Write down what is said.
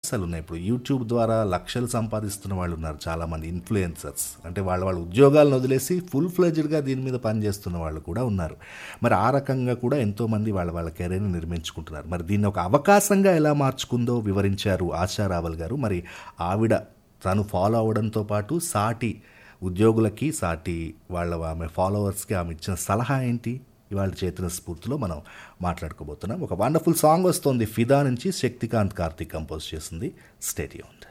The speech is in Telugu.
అవకాశాలు ఉన్నాయి ఇప్పుడు యూట్యూబ్ ద్వారా లక్షలు సంపాదిస్తున్న వాళ్ళు ఉన్నారు చాలామంది ఇన్ఫ్లుయెన్సర్స్ అంటే వాళ్ళ వాళ్ళ ఉద్యోగాలను వదిలేసి ఫుల్ ఫ్లెజ్డ్గా దీని మీద పనిచేస్తున్న వాళ్ళు కూడా ఉన్నారు మరి ఆ రకంగా కూడా ఎంతోమంది వాళ్ళ వాళ్ళ కెరీర్ని నిర్మించుకుంటున్నారు మరి దీన్ని ఒక అవకాశంగా ఎలా మార్చుకుందో వివరించారు ఆశా రావల్ గారు మరి ఆవిడ తను ఫాలో అవడంతో పాటు సాటి ఉద్యోగులకి సాటి వాళ్ళ ఆమె ఫాలోవర్స్కి ఆమె ఇచ్చిన సలహా ఏంటి ఇవాళ చేతన స్ఫూర్తిలో మనం మాట్లాడుకోబోతున్నాం ఒక వండర్ఫుల్ సాంగ్ వస్తుంది ఫిదా నుంచి శక్తికాంత్ కార్తిక్ కంపోజ్ చేసింది స్టేడియం